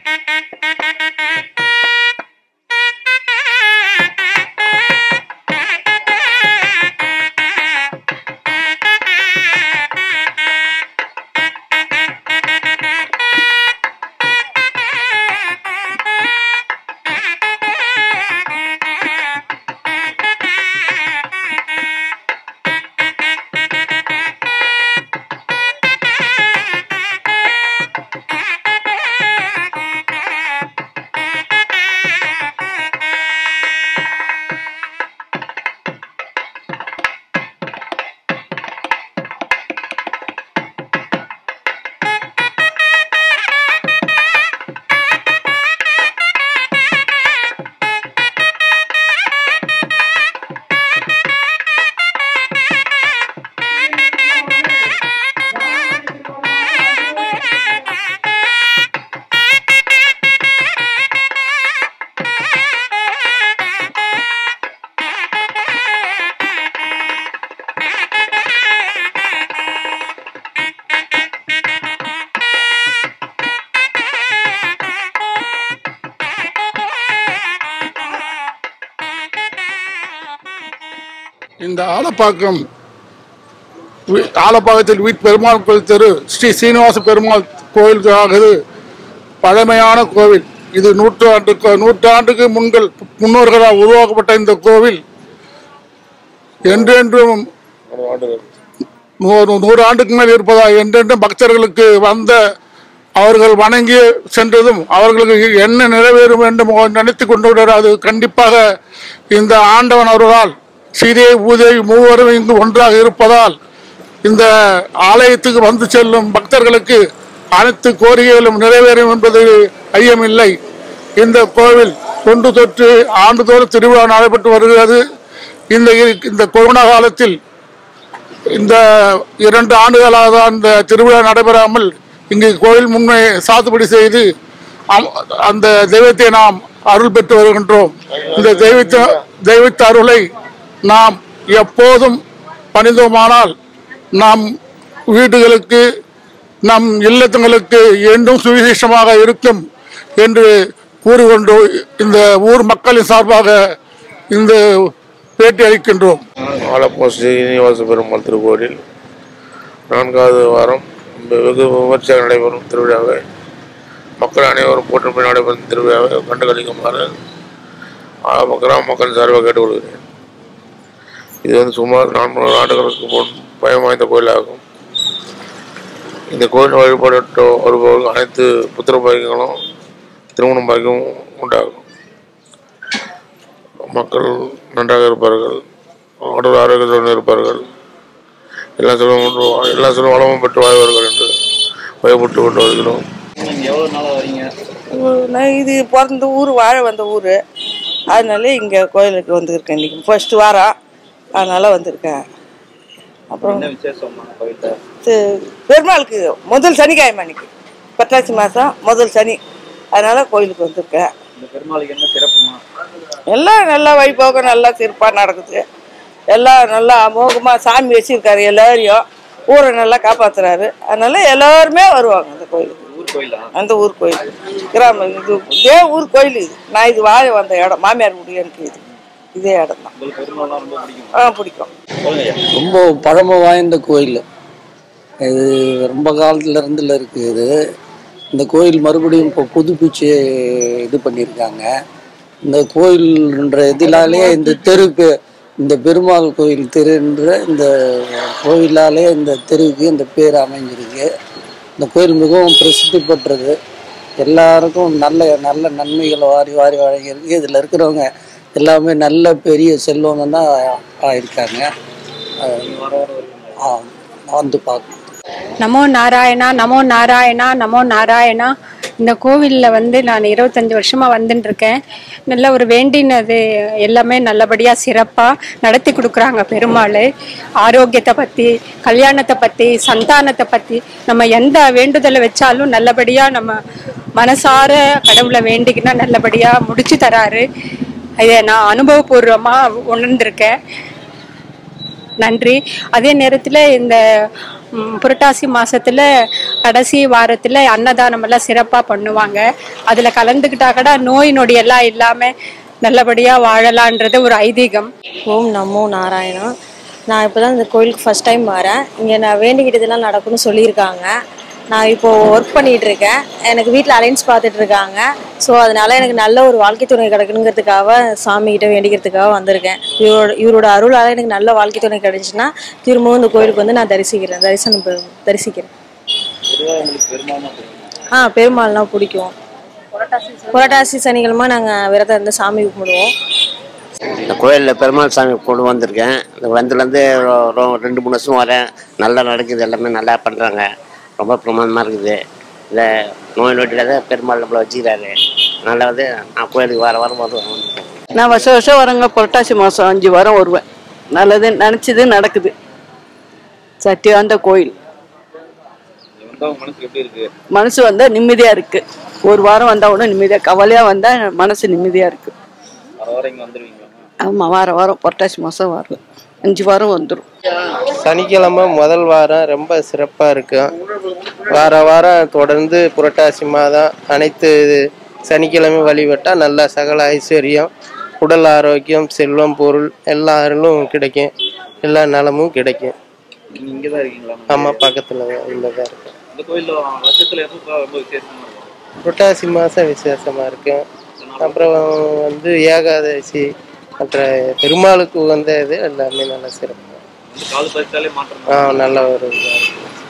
இந்த ஆலப்பாக்கம் வி- ஆலப்பாக்கத்தில் வீட் பெருமாள் கோயில் தெரு ஸ்ரீ சீனிவாச பெருமாள் கோயிலுக்காக பழமையான கோவில் இது நூற்றாண்டுக்கு நூற்றாண்டுக்கு முன்கள் முன்னோர்களால் உருவாக்கப்பட்ட இந்த கோவில் என்றென்றும் நூறு நூறு ஆண்டுக்கு மேல் இருப்பதா என்றென்றும் பக்தர்களுக்கு வந்த அவர்கள் வணங்கி சென்றதும் அவர்களுக்கு என்ன நிறைவேறும் என்று நினைத்து கொண்டு அது கண்டிப்பாக இந்த ஆண்டவன் அவர்களால் சீதை பூதை மூவரும் இங்கு ஒன்றாக இருப்பதால் இந்த ஆலயத்துக்கு வந்து செல்லும் பக்தர்களுக்கு அனைத்து கோரிக்கைகளும் நிறைவேறும் என்பது ஐயமில்லை இந்த கோவில் தொன்று தொற்று ஆண்டுதோறும் திருவிழா நடைபெற்று வருகிறது இந்த இந்த கொரோனா காலத்தில் இந்த இரண்டு ஆண்டுகளாக தான் இந்த திருவிழா நடைபெறாமல் இங்கு கோயில் முன்மை சாத்துப்படி செய்து அம்- அந்த தெய்வத்தை நாம் அருள் பெற்று வருகின்றோம் இந்த தெய்வத்த தெய்வத்த அருளை நாம் எப்போதும் பணிந்தோமானால் நம் வீடுகளுக்கு நம் இல்லத்துங்களுக்கு என்றும் சுவிசேஷமாக இருக்கும் என்று கூறிக்கொண்டு இந்த ஊர் மக்களின் சார்பாக இந்த பேட்டி அளிக்கின்றோம் ஆலப்போ ஸ்ரீனிவாச பெருமாள் திருக்கோயிலில் நான்காவது வாரம் வெகு விமர்சையாக நடைபெறும் திருவிழாவை மக்கள் அனைவரும் போற்றும்படி நடைபெறும் திருவிழாவை கண்டுகளிக்குமாறு ஆலப்ப கிராம மக்கள் சார்பாக கேட்டுக்கொள்கிறேன் இது வந்து சுமார் நான்கு ஆண்டுகளுக்கு முன் பயம் வாய்ந்த கோயிலாகும் இந்த கோயில் வழிபட்டு வருபவர்கள் அனைத்து புத்திர பாக்கியங்களும் திருமண பாக்கியமும் உண்டாகும் மக்கள் நன்றாக இருப்பார்கள் உடல் ஆரோக்கியத்துடன் இருப்பார்கள் எல்லா செல்வமும் எல்லா செல்வம் வளமும் பெற்று வாழ்வார்கள் என்று பயப்பட்டு கொண்டு வருகிறோம் நீங்க எவ்வளவு நாளா வரீங்க நான் இது பிறந்த ஊர் வாழ வந்த ஊர் அதனால இங்கே கோயிலுக்கு வந்திருக்கேன் இன்னைக்கு ஃபர்ஸ்ட் வாரம் அதனால வந்திருக்கேன் அப்புறம் என்ன விசேஷமா கோயில்ல தி- பெருமாளுக்கு முதல் சனிக்கிழமை அன்னைக்கு பட்டாசி மாதம் முதல் சனி அதனால கோயிலுக்கு வந்திருக்கேன் இந்த பெருமாளுக்கு என்ன சிறப்புமா எல்லாம் நல்லா வழிபோகம் நல்லா சிறப்பாக நடக்குது எல்லாம் நல்லா அமோகமாக சாமி வச்சிருக்காரு எல்லாரையும் ஊரை நல்லா காப்பாத்துறாரு அதனால எல்லாருமே வருவாங்க அந்த கோயிலுக்கு ஊர் கோயிலா அந்த ஊர் கோயில் கிராமம் இது இதே ஊர் கோயில் இது நான் இது வாழ வந்த இடம் மாமியார் வீடு எனக்கு இது இதே இடம் தான் உங்களுக்கு பெருமாள்லாம் ரொம்ப பிடிக்கும் ஆ பிடிக்கும் சொல்லுங்க ஐயா. ரொம்ப பழமை வாய்ந்த கோயில் இது ரொம்ப காலத்துல இருந்துல இருக்கு இது இந்த கோயில் மறுபடியும் இப்போ புதுப்பிச்சு இது பண்ணியிருக்காங்க இந்த கோயில்ன்ற இதிலாலே இந்த தெரு பே- இந்த பெருமாள் கோயில் தெருன்ற இந்த கோயிலாலே இந்த தெருவுக்கு இந்த பேர் அமைஞ்சிருக்கு இந்த கோயில் மிகவும் பிரசித்தி பெற்றது எல்லாருக்கும் நல்ல நல்ல நன்மைகளை வாரி வாரி வழங்கியிருக்கு இதில் இருக்கிறவங்க எல்லாமே நல்ல பெரிய செல்வங்க தான் ஆயிருக்காங்க நீங்க வர வர வருவீங்க ஆ, வந்து பார்க்கணும் நமோ நாராயணா நமோ நாராயணா நமோ நாராயணா இந்த கோவிலில் வந்து நான் இருபத்தஞ்சி வருஷமாக வந்துட்டு இருக்கேன் நல்ல ஒரு வேண்டினது எல்லாமே நல்லபடியாக சிறப்பாக நடத்தி கொடுக்குறாங்க பெருமாள் ஆரோக்கியத்தை பற்றி கல்யாணத்தை பற்றி சந்தானத்தை பற்றி நம்ம எந்த வேண்டுதலை வச்சாலும் நல்லபடியாக நம்ம மனசார கடவுளை வேண்டிக்கினா நல்லபடியாக முடிச்சு தராரு இதை நான் அனுபவபூர்வமாக உணர்ந்திருக்கேன் நன்றி அதே நேரத்தில் இந்த ம், புரட்டாசி மாசத்துல கடைசி வாரத்துல அன்னதானம் எல்லாம் சிறப்பா பண்ணுவாங்க அதுல கலந்துக்கிட்டா கூட நோய் நொடி எல்லாம் இல்லாம நல்லபடியா வாழலான்றது ஒரு ஐதீகம் ஓம் நமோ நாராயணா நான் இப்போ தான் இந்த கோயிலுக்கு ஃபர்ஸ்ட் டைம் வரேன் இங்கே நான் வேண்டிக்கிட்டதெல்லாம் நடக்கும்னு சொல்லியிருக்காங்க நான் இப்போ ஒர்க் பண்ணிட்டு இருக்கேன் எனக்கு வீட்டில் அலைன்ஸ் பார்த்துட்டு இருக்காங்க ஸோ அதனால எனக்கு நல்ல ஒரு வாழ்க்கை துணை கிடைக்கணுங்கிறதுக்காக சாமி கிட்ட வேண்டிக்கிறதுக்காக வந்திருக்கேன் இவரோட இவரோட அருளால் எனக்கு நல்ல வாழ்க்கை துணை கிடைச்சுன்னா திரும்பவும் இந்த கோயிலுக்கு வந்து நான் தரிசிக்கிறேன் தரிசனம் பெ- தரிசிக்கிறேன் பொதுவாக உங்களுக்கு பெரும்பாலும் பிடிக்கும் ஆ பெருமாள்னா பிடிக்கும் புரட்டாசி சனிக்கிழமை நாங்கள் விரதம் இருந்து சாமி கும்பிடுவோம் இந்த கோயிலில் பெருமாள் சாமி கொண்டு வந்திருக்கேன் இந்த வந்துலேருந்து ரெண்டு மூணு வருஷம் வரேன் நல்லா நடக்குது எல்லாமே நல்லா பண்ணுறாங்க ரொம்ப பிரமாதமாக இருக்குது இந்த நோய் நொட்டியில் தான் பெருமாள் நம்மளை வச்சுக்கிறாரு அதனால் வந்து நான் கோயிலுக்கு வார வாரம் வந்து வந்துருக்கேன் நான் வருஷம் வருஷம் வரேங்க புரட்டாசி மாதம் அஞ்சு வாரம் வருவேன் நல்லது நினச்சது நடக்குது சத்தியாந்த கோயில் வந்தா உங்க மனசுக்கு எப்படி இருக்கு மனசு வந்தால் நிம்மதியாக இருக்குது ஒரு வாரம் வந்தால் கூட நிம்மதியாக கவலையாக வந்தால் மனசு நிம்மதியாக இருக்குது வர வர இங்க வந்துருவீங்களா ஆமாம் வார வாரம் புரட்டாசி மாதம் வரும் அஞ்சு வாரம் வந்துடும் சனிக்கிழமை முதல் வாரம் ரொம்ப சிறப்பாக இருக்கும் வார வாரம் தொடர்ந்து புரட்டாசி மாதம் அனைத்து சனிக்கிழமை வழிபட்டால் நல்ல சகல ஐஸ்வர்யம் உடல் ஆரோக்கியம் செல்வம் பொருள் எல்லா அருளும் கிடைக்கும் எல்லா நலமும் கிடைக்கும் நீங்க இங்க தான் இருக்கீங்களா ஆமாம் பக்கத்தில் உள்ளதாக இருக்கும் இந்த கோயில்ல வருஷத்துல எப்போ ரொம்ப விசேஷமா இருக்கும் புரட்டாசி மாதம் விசேஷமாக இருக்கும் அப்புறம் வந்து ஏகாதசி மற்ற பெருமாளுக்கு உகந்த இது எல்லாமே நல்ல சிறப்பு வந்து கால் பறிச்சாலே மாற்றம் ஆ நல்ல ஒரு இதாக இருக்கும்